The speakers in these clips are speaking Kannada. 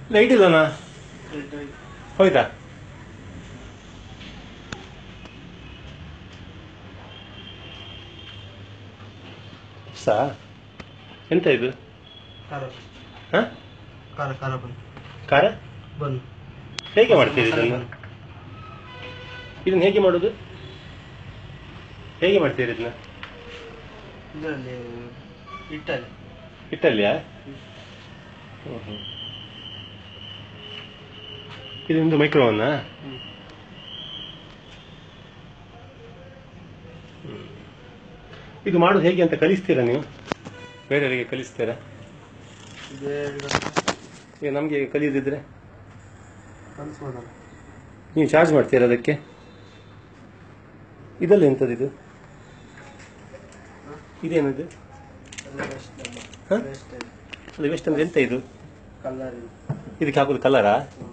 ಲೈಟ್ ಇಲ್ಲನಾ ಹೋಯ್ತಾ ಸಾ ಎಂತ ಇದು ಖಾರ ಹಾಂ ಖಾರ ಖಾರ ಬಂದು ಖಾರ ಬಂದು ಹೇಗೆ ಮಾಡ್ತೀರಿ ಇದನ್ನು ಇದನ್ನು ಹೇಗೆ ಮಾಡೋದು ಹೇಗೆ ಮಾಡ್ತೀರಿ ಇದನ್ನ ಇದರಲ್ಲಿ ಇಟ್ಟಲ್ಲಿ ಹಿಟ್ಟಲ್ಲಿಯಾ ಹ್ಮ್ ಹ್ಮ್. ಇದು ನಿಮ್ದು ಮೈಕ್ರೋವನ್ನ ಹ್ಮ್. ಇದು ಮಾಡೋದು ಹೇಗೆ ಅಂತ ಕಲಿಸ್ತೀರಾ ನೀವು ಬೇರೆಯವರಿಗೆ ಕಲಿಸ್ತೀರಾ ಇದೇ ಈಗ ನಮಗೆ ಕಲಿಯದಿದ್ರೆ ಕಲಿಸ್ಬೋದಲ್ಲ ನೀವು ಚಾರ್ಜ್ ಮಾಡ್ತೀರಾ ಅದಕ್ಕೆ ಇದಲ್ಲ ಎಂಥದ್ದು ಇದು ಇದೇನದು ಎಲ್ಲ ವೇಸ್ಟ್ ಹ? ವೇಸ್ಟ್ ಅದು ವೆಸ್ಟ್ ಅಂದ್ರೆ ಎಂತ ಇದು ಕಲರ್ ಇದು ಇದಕ್ಕೆ ಹಾಕೋದು ಕಲರಾ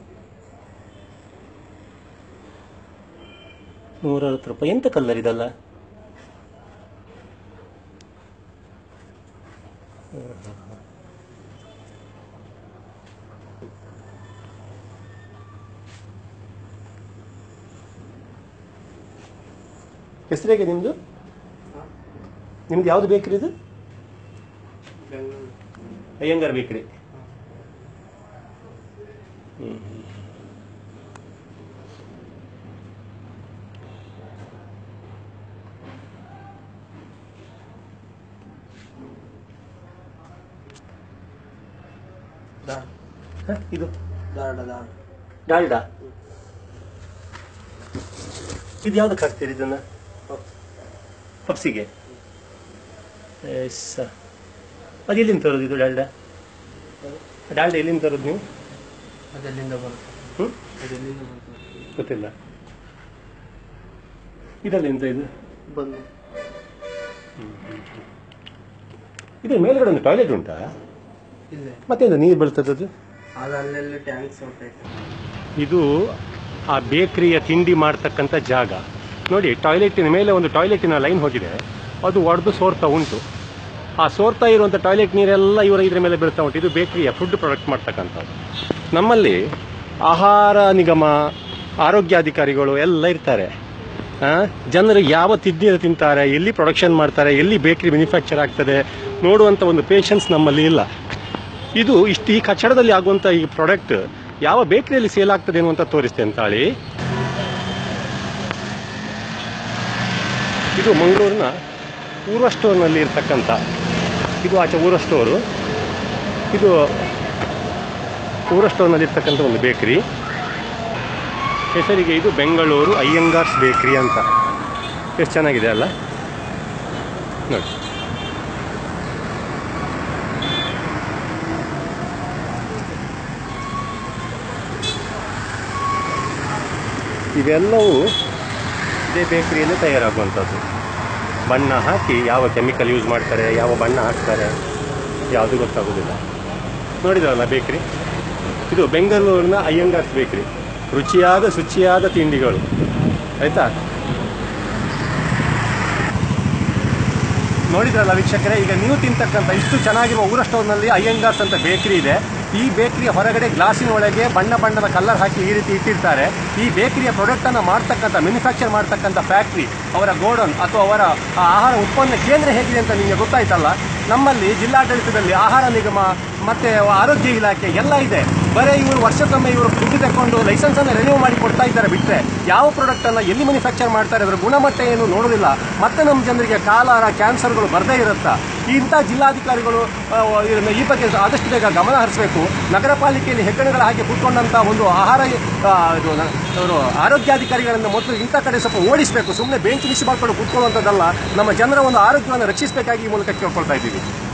ನೂರ ಅರವತ್ತು ರೂಪಾಯಿ ಎಂತ ಕಲರ್ ಇದಲ್ಲ ಹೆಸರು ಹೇಗೆ ನಿಮ್ದು ನಿಮ್ದು ಯಾವ್ದು ಬೇಕ್ರಿ ಇದು ಬೆಂಗಳೂರು ಅಯ್ಯಂಗಾರ್ ಬೇಕ್ರಿ ಹ್ಮ್ ದಾಡ ಹ? ಇದು ದಾಡ ದಾಡ ಡಾಲ್ಡಾ ಇದು ಯಾವ್ದಕ್ಕೆ ಹಾಕ್ತೀರಿ ಇದನ್ನ ಪಪ್ಸಿಗೆ ಎಸ್ ಅದು ಎಲ್ಲಿಂದ ತರೋದು ಇದು ಡಾಲ್ಡಾ ಡಾಲ್ಡಾ ಎಲ್ಲಿಂದ ತರೋದು ನೀವು ಅದೆಲ್ಲಿಂದ ಬರುತ್ತೆ ಹ್ಞೂ ಅದೆಲ್ಲಿಂದ ಬರುತ್ತೆ ಗೊತ್ತಿಲ್ಲ ಇದಲ್ಲ ಎಂತ ಇದು ಬಂದು ಇದು ಮೇಲ್ಗಡೆ ಒಂದು ಟಾಯ್ಲೆಟ್ ಉಂಟಾ ಇದೆ ಮತ್ತೆಂತ ನೀರು ಬೀಳ್ತದದು ಅದು ಅಲ್ಲೆಲ್ಲ ಟ್ಯಾಂಕ್ಸ್ ಹೊಂಟೈತೆ ಇದು ಆ ಬೇಕರಿಯ ತಿಂಡಿ ಮಾಡ್ತಕ್ಕಂಥ ಜಾಗ ನೋಡಿ ಟಾಯ್ಲೆಟಿನ ಮೇಲೆ ಒಂದು ಟಾಯ್ಲೆಟಿನ ಲೈನ್ ಹೋಗಿದೆ ಅದು ಒಡೆದು ಸೋರ್ತಾ ಉಂಟು ಆ ಸೋರ್ತಾ ಇರುವಂಥ ಟಾಯ್ಲೆಟ್ ನೀರೆಲ್ಲ ಇವರ ಇದ್ರ ಮೇಲೆ ಬೀಳ್ತಾ ಉಂಟು ಇದು ಬೇಕರಿಯ ಫುಡ್ ಪ್ರಾಡಕ್ಟ್ ಮಾಡ್ತಕ್ಕಂಥದ್ದು ನಮ್ಮಲ್ಲಿ ಆಹಾರ ನಿಗಮ ಆರೋಗ್ಯಾಧಿಕಾರಿಗಳು ಎಲ್ಲ ಇರ್ತಾರೆ ಆ, ಜನರು ಯಾವ ತಿದ್ದಿ ತಿಂತಾರೆ ಎಲ್ಲಿ ಪ್ರೊಡಕ್ಷನ್ ಮಾಡ್ತಾರೆ ಎಲ್ಲಿ ಬೇಕರಿ ಮ್ಯಾನುಫ್ಯಾಕ್ಚರ್ ಆಗ್ತದೆ ನೋಡುವಂಥ ಒಂದು ಪೇಷನ್ಸ್ ನಮ್ಮಲ್ಲಿ ಇಲ್ಲ ಇದು ಇಷ್ಟು ಈ ಕಟ್ಟಡದಲ್ಲಿ ಆಗುವಂತ ಈ ಪ್ರಾಡಕ್ಟ್ ಯಾವ ಬೇಕರಿಯಲ್ಲಿ ಸೇಲ್ ಆಗ್ತದೆ ಅನ್ನುವಂತ ತೋರಿಸ್ತೆ ಅಂತಾಳಿ ಇದು ಮಂಗಳೂರಿನ ಊರ್ವ ಸ್ಟೋರ್ನಲ್ಲಿ ಇರ್ತಕ್ಕಂಥ ಇದು ಆಚೆ ಊರ್ವ ಸ್ಟೋರು ಇದು ಊರ್ವ ಸ್ಟೋರ್ನಲ್ಲಿ ಇರ್ತಕ್ಕಂಥ ಒಂದು ಬೇಕರಿ ಹೆಸರಿಗೆ ಇದು ಬೆಂಗಳೂರು ಅಯ್ಯಂಗಾರ್ಸ್ ಬೇಕರಿ ಅಂತ ಎಷ್ಟು ಚೆನ್ನಾಗಿದೆ ಅಲ್ಲ ನೋಡಿ ಇವೆಲ್ಲವೂ ಇದೇ ಬೇಕರಿಯಲ್ಲಿ ತಯಾರಾಗುವಂಥದ್ದು ಬಣ್ಣ ಹಾಕಿ ಯಾವ ಕೆಮಿಕಲ್ ಯೂಸ್ ಮಾಡ್ತಾರೆ ಯಾವ ಬಣ್ಣ ಹಾಕ್ತಾರೆ ಯಾವುದು ಗೊತ್ತಾಗೋದಿಲ್ಲ ನೋಡಿದ್ರಲ್ಲ ಬೇಕರಿ ಇದು ಬೆಂಗಳೂರಿನ ಅಯ್ಯಂಗಾರ್ಸ್ ಬೇಕರಿ ರುಚಿಯಾದ ಶುಚಿಯಾದ ತಿಂಡಿಗಳು ಆಯ್ತಾ ನೋಡಿದ್ರಲ್ಲ ವೀಕ್ಷಕರೇ ಈಗ ನೀವು ತಿಂತಕ್ಕಂಥ ಇಷ್ಟು ಚೆನ್ನಾಗಿರುವ ಊರ ಸ್ಟೋರ್ನಲ್ಲಿ ಅಯ್ಯಂಗಾರ್ಸ್ ಅಂತ ಬೇಕರಿ ಇದೆ ಈ ಬೇಕರಿಯ ಹೊರಗಡೆ ಗ್ಲಾಸಿನ ಒಳಗೆ ಬಣ್ಣ ಬಣ್ಣದ ಕಲರ್ ಹಾಕಿ ಈ ರೀತಿ ಇಟ್ಟಿರ್ತಾರೆ ಈ ಬೇಕರಿಯ ಪ್ರಾಡಕ್ಟ್ ಅನ್ನ ಮಾಡ್ತಕ್ಕಂಥ ಮ್ಯಾನುಫ್ಯಾಕ್ಚರ್ ಮಾಡ್ತಕ್ಕಂಥ ಫ್ಯಾಕ್ಟ್ರಿ ಅವರ ಗೋಡನ್ ಅಥವಾ ಅವರ ಆ ಆಹಾರ ಉತ್ಪನ್ನ ಕೇಂದ್ರ ಹೇಗಿದೆ ಅಂತ ನಿಮಗೆ ಗೊತ್ತಾಯ್ತಲ್ಲ ನಮ್ಮಲ್ಲಿ ಜಿಲ್ಲಾಡಳಿತದಲ್ಲಿ ಆಹಾರ ನಿಗಮ ಮತ್ತೆ ಆರೋಗ್ಯ ಇಲಾಖೆ ಎಲ್ಲ ಇದೆ ಬರೀ ಇವರು ವರ್ಷಕ್ಕೊಮ್ಮೆ ಇವರು ದುಡ್ಡು ತಕೊಂಡು ಲೈಸೆನ್ಸ್ ಅನ್ನು ರಿನ್ಯೂ ಮಾಡಿ ಕೊಡ್ತಾ ಇದ್ದಾರೆ ಬಿಟ್ಟರೆ ಯಾವ ಪ್ರಾಡಕ್ಟ್ ಅನ್ನ ಎಲ್ಲಿ ಮ್ಯಾನುಫ್ಯಾಕ್ಚರ್ ಮಾಡ್ತಾರೆ ಅದರ ಗುಣಮಟ್ಟ ಏನು ನೋಡೋದಿಲ್ಲ ಮತ್ತೆ ನಮ್ಮ ಜನರಿಗೆ ಕಾಲಾರ ಕ್ಯಾನ್ಸರ್ಗಳು ಬರದೇ ಇರುತ್ತಾ ಇಂಥ ಜಿಲ್ಲಾಧಿಕಾರಿಗಳು ಆ, ಇದನ್ನ ಈ ಬಗ್ಗೆ ಆದಷ್ಟು ಬೇಗ ಗಮನ ಹರಿಸಬೇಕು ನಗರ ಪಾಲಿಕೆಯಲ್ಲಿ ಹೆಗ್ಗಣಗಳ ಹಾಗೆ ಕೂತ್ಕೊಂಡಂತ ಒಂದು ಆಹಾರ ಆ, ಇದು ನ- ಇವರು ಆರೋಗ್ಯಾಧಿಕಾರಿಗಳನ್ನು ಮೊದಲು ಇಂಥ ಕಡೆ ಸ್ವಲ್ಪ ಓಡಿಸಬೇಕು ಸುಮ್ಮನೆ ಬೆಂಚ್ ಮಿಸ್ ಮಾಡ್ಕೊಂಡು ಕೂತ್ಕೊಳ್ಳುವಂಥದ್ದಲ್ಲ ನಮ್ಮ ಜನರ ಒಂದು ಆರೋಗ್ಯವನ್ನು ರಕ್ಷಿಸಬೇಕಾಗಿ ಈ ಮೂಲಕ ಕೇಳ್ಕೊಳ್ತಾ ಇದ್ದೀವಿ